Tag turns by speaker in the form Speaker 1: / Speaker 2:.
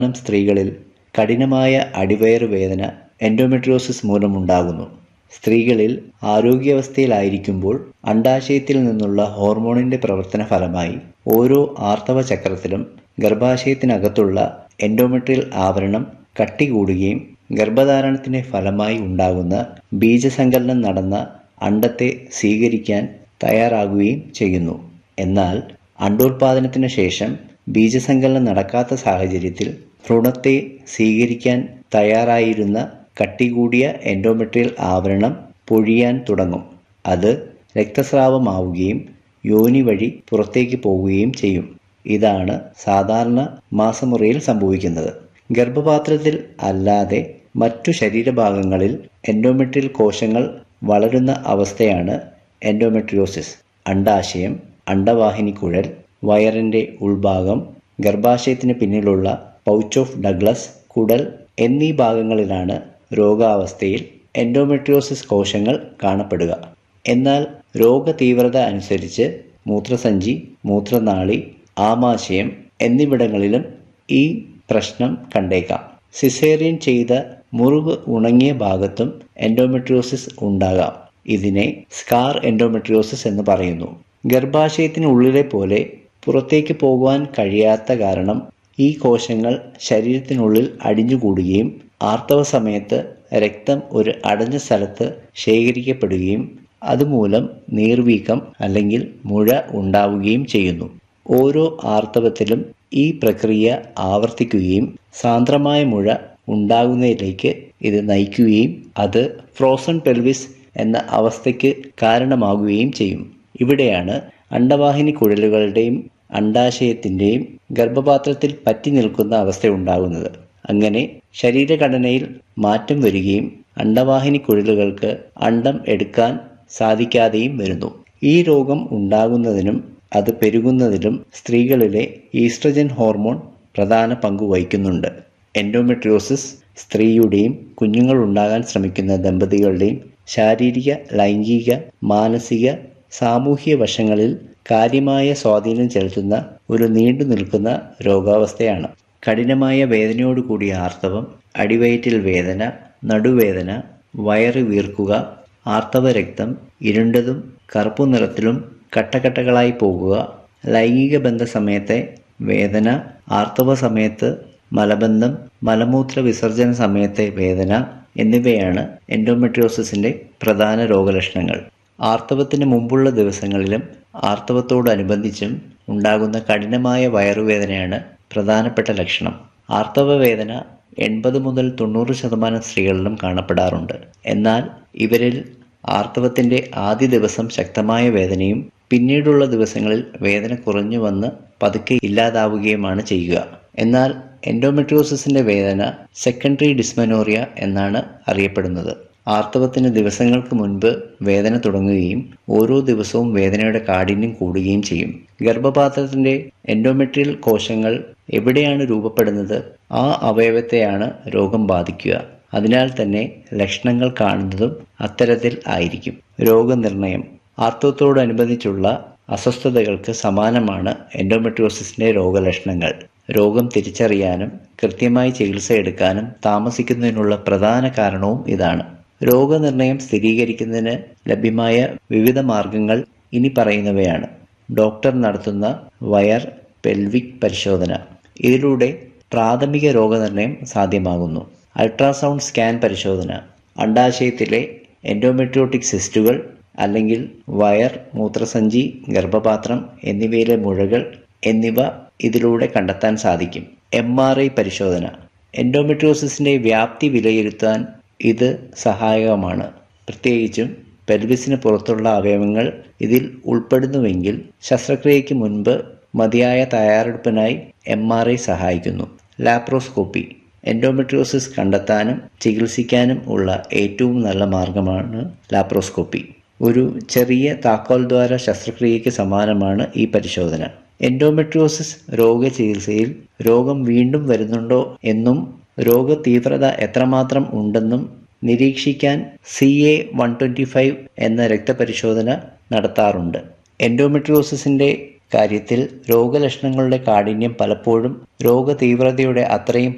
Speaker 1: നം സ്ത്രീകളിൽ കഠിനമായ അടിവയറ് വേദന എൻഡോമെട്രിയോസിസ് മൂലമുണ്ടാകുന്നു സ്ത്രീകളിൽ ആരോഗ്യാവസ്ഥയിലായിരിക്കുമ്പോൾ അണ്ഡാശയത്തിൽ നിന്നുള്ള ഹോർമോണിന്റെ പ്രവർത്തന ഫലമായി ഓരോ ആർത്തവ ചക്രത്തിലും ഗർഭാശയത്തിനകത്തുള്ള എൻഡോമെട്രിയൽ ആവരണം കട്ടി കൂടുകയും ഗർഭധാരണത്തിന്റെ ഫലമായി ഉണ്ടാകുന്ന ബീജസങ്കലനം നടന്ന അണ്ടത്തെ സ്വീകരിക്കാൻ തയ്യാറാകുകയും ചെയ്യുന്നു എന്നാൽ അണ്ടോൽപാദനത്തിന് ശേഷം ബീജസങ്കലനം നടക്കാത്ത സാഹചര്യത്തിൽ ഭ്രൂണത്തെ സ്വീകരിക്കാൻ തയ്യാറായിരുന്ന കട്ടി കൂടിയ എൻഡോമെട്രിയൽ ആവരണം പൊഴിയാൻ തുടങ്ങും അത് രക്തസ്രാവമാവുകയും യോനി വഴി പുറത്തേക്ക് പോവുകയും ചെയ്യും ഇതാണ് സാധാരണ മാസമുറയിൽ സംഭവിക്കുന്നത് ഗർഭപാത്രത്തിൽ അല്ലാതെ മറ്റു ശരീരഭാഗങ്ങളിൽ എൻഡോമെട്രിയൽ കോശങ്ങൾ വളരുന്ന അവസ്ഥയാണ് എൻഡോമെട്രിയോസിസ് അണ്ടാശയം അണ്ടവാഹിനിക്കുഴൽ വയറിന്റെ ഉൾഭാഗം ഗർഭാശയത്തിന് പിന്നിലുള്ള പൗച്ച് ഓഫ് ഡഗ്ലസ് കുടൽ എന്നീ ഭാഗങ്ങളിലാണ് രോഗാവസ്ഥയിൽ എൻഡോമെട്രിയോസിസ് കോശങ്ങൾ കാണപ്പെടുക എന്നാൽ രോഗതീവ്രത അനുസരിച്ച് മൂത്രസഞ്ചി മൂത്രനാളി ആമാശയം എന്നിവിടങ്ങളിലും ഈ പ്രശ്നം കണ്ടേക്കാം സിസേറിയൻ ചെയ്ത മുറിവ് ഉണങ്ങിയ ഭാഗത്തും എൻഡോമെട്രിയോസിസ് ഉണ്ടാകാം ഇതിനെ സ്കാർ എൻഡോമെട്രിയോസിസ് എന്ന് പറയുന്നു ഗർഭാശയത്തിനുള്ളിലെ പോലെ പുറത്തേക്ക് പോകുവാൻ കഴിയാത്ത കാരണം ഈ കോശങ്ങൾ ശരീരത്തിനുള്ളിൽ അടിഞ്ഞുകൂടുകയും ആർത്തവ സമയത്ത് രക്തം ഒരു അടഞ്ഞ സ്ഥലത്ത് ശേഖരിക്കപ്പെടുകയും അതുമൂലം നീർവീക്കം അല്ലെങ്കിൽ മുഴ ഉണ്ടാവുകയും ചെയ്യുന്നു ഓരോ ആർത്തവത്തിലും ഈ പ്രക്രിയ ആവർത്തിക്കുകയും സാന്ദ്രമായ മുഴ ഉണ്ടാകുന്നതിലേക്ക് ഇത് നയിക്കുകയും അത് ഫ്രോസൺ പെൽവിസ് എന്ന അവസ്ഥയ്ക്ക് കാരണമാകുകയും ചെയ്യും ഇവിടെയാണ് അണ്ടവാഹിനി കുഴലുകളുടെയും അണ്ടാശയത്തിൻ്റെയും ഗർഭപാത്രത്തിൽ പറ്റി നിൽക്കുന്ന അവസ്ഥ ഉണ്ടാകുന്നത് അങ്ങനെ ശരീരഘടനയിൽ മാറ്റം വരികയും അണ്ടവാഹിനി കുഴലുകൾക്ക് അണ്ടം എടുക്കാൻ സാധിക്കാതെയും വരുന്നു ഈ രോഗം ഉണ്ടാകുന്നതിനും അത് പെരുകുന്നതിലും സ്ത്രീകളിലെ ഈസ്ട്രജൻ ഹോർമോൺ പ്രധാന പങ്ക് വഹിക്കുന്നുണ്ട് എൻഡോമെട്രിയോസിസ് സ്ത്രീയുടെയും കുഞ്ഞുങ്ങൾ ഉണ്ടാകാൻ ശ്രമിക്കുന്ന ദമ്പതികളുടെയും ശാരീരിക ലൈംഗിക മാനസിക സാമൂഹിക വശങ്ങളിൽ കാര്യമായ സ്വാധീനം ചെലുത്തുന്ന ഒരു നീണ്ടു നിൽക്കുന്ന രോഗാവസ്ഥയാണ് കഠിനമായ വേദനയോട് കൂടിയ ആർത്തവം അടിവയറ്റിൽ വേദന നടുവേദന വയറ് വീർക്കുക ആർത്തവ രക്തം ഇരുണ്ടതും കറുപ്പു നിറത്തിലും കട്ടകട്ടകളായി പോകുക ലൈംഗിക ബന്ധ സമയത്തെ വേദന ആർത്തവ സമയത്ത് മലബന്ധം മലമൂത്ര വിസർജന സമയത്തെ വേദന എന്നിവയാണ് എൻഡോമെട്രിയോസിസിന്റെ പ്രധാന രോഗലക്ഷണങ്ങൾ ആർത്തവത്തിന് മുമ്പുള്ള ദിവസങ്ങളിലും ആർത്തവത്തോടനുബന്ധിച്ചും ഉണ്ടാകുന്ന കഠിനമായ വയറുവേദനയാണ് പ്രധാനപ്പെട്ട ലക്ഷണം ആർത്തവ വേദന എൺപത് മുതൽ തൊണ്ണൂറ് ശതമാനം സ്ത്രീകളിലും കാണപ്പെടാറുണ്ട് എന്നാൽ ഇവരിൽ ആർത്തവത്തിന്റെ ആദ്യ ദിവസം ശക്തമായ വേദനയും പിന്നീടുള്ള ദിവസങ്ങളിൽ വേദന കുറഞ്ഞു വന്ന് പതുക്കെ ഇല്ലാതാവുകയുമാണ് ചെയ്യുക എന്നാൽ എൻഡോമെട്രിയോസിസിന്റെ വേദന സെക്കൻഡറി ഡിസ്മനോറിയ എന്നാണ് അറിയപ്പെടുന്നത് ആർത്തവത്തിന് ദിവസങ്ങൾക്ക് മുൻപ് വേദന തുടങ്ങുകയും ഓരോ ദിവസവും വേദനയുടെ കാഠിന്യം കൂടുകയും ചെയ്യും ഗർഭപാത്രത്തിന്റെ എൻഡോമെട്രിയൽ കോശങ്ങൾ എവിടെയാണ് രൂപപ്പെടുന്നത് ആ അവയവത്തെയാണ് രോഗം ബാധിക്കുക അതിനാൽ തന്നെ ലക്ഷണങ്ങൾ കാണുന്നതും അത്തരത്തിൽ ആയിരിക്കും രോഗനിർണയം ആർത്തവത്തോടനുബന്ധിച്ചുള്ള അസ്വസ്ഥതകൾക്ക് സമാനമാണ് എൻഡോമെട്രിയോസിസിന്റെ രോഗലക്ഷണങ്ങൾ രോഗം തിരിച്ചറിയാനും കൃത്യമായി ചികിത്സ എടുക്കാനും താമസിക്കുന്നതിനുള്ള പ്രധാന കാരണവും ഇതാണ് രോഗനിർണയം സ്ഥിരീകരിക്കുന്നതിന് ലഭ്യമായ വിവിധ മാർഗങ്ങൾ ഇനി പറയുന്നവയാണ് ഡോക്ടർ നടത്തുന്ന വയർ പെൽവിക് പരിശോധന ഇതിലൂടെ പ്രാഥമിക രോഗനിർണയം സാധ്യമാകുന്നു അൾട്രാസൗണ്ട് സ്കാൻ പരിശോധന അണ്ടാശയത്തിലെ എൻഡോമെട്രിയോട്ടിക് സിസ്റ്റുകൾ അല്ലെങ്കിൽ വയർ മൂത്രസഞ്ചി ഗർഭപാത്രം എന്നിവയിലെ മുഴകൾ എന്നിവ ഇതിലൂടെ കണ്ടെത്താൻ സാധിക്കും എം ആർ ഐ പരിശോധന എൻഡോമെട്രിയോസിസിന്റെ വ്യാപ്തി വിലയിരുത്താൻ ഇത് സഹായകമാണ് പ്രത്യേകിച്ചും പെൽവിസിന് പുറത്തുള്ള അവയവങ്ങൾ ഇതിൽ ഉൾപ്പെടുന്നുവെങ്കിൽ ശസ്ത്രക്രിയയ്ക്ക് മുൻപ് മതിയായ തയ്യാറെടുപ്പിനായി എം ആർ ഐ സഹായിക്കുന്നു ലാപ്രോസ്കോപ്പി എൻഡോമെട്രിയോസിസ് കണ്ടെത്താനും ചികിത്സിക്കാനും ഉള്ള ഏറ്റവും നല്ല മാർഗമാണ് ലാപ്രോസ്കോപ്പി ഒരു ചെറിയ താക്കോൽ ദ്വാര ശസ്ത്രക്രിയയ്ക്ക് സമാനമാണ് ഈ പരിശോധന എൻഡോമെട്രിയോസിസ് രോഗചികിത്സയിൽ രോഗം വീണ്ടും വരുന്നുണ്ടോ എന്നും രോഗതീവ്രത എത്രമാത്രം ഉണ്ടെന്നും നിരീക്ഷിക്കാൻ C A one twenty five എന്ന രക്തപരിശോധന നടത്താറുണ്ട് എൻഡോമെട്രിയോസിസിന്റെ കാര്യത്തിൽ രോഗലക്ഷണങ്ങളുടെ കാഠിന്യം പലപ്പോഴും രോഗതീവ്രതയുടെ അത്രയും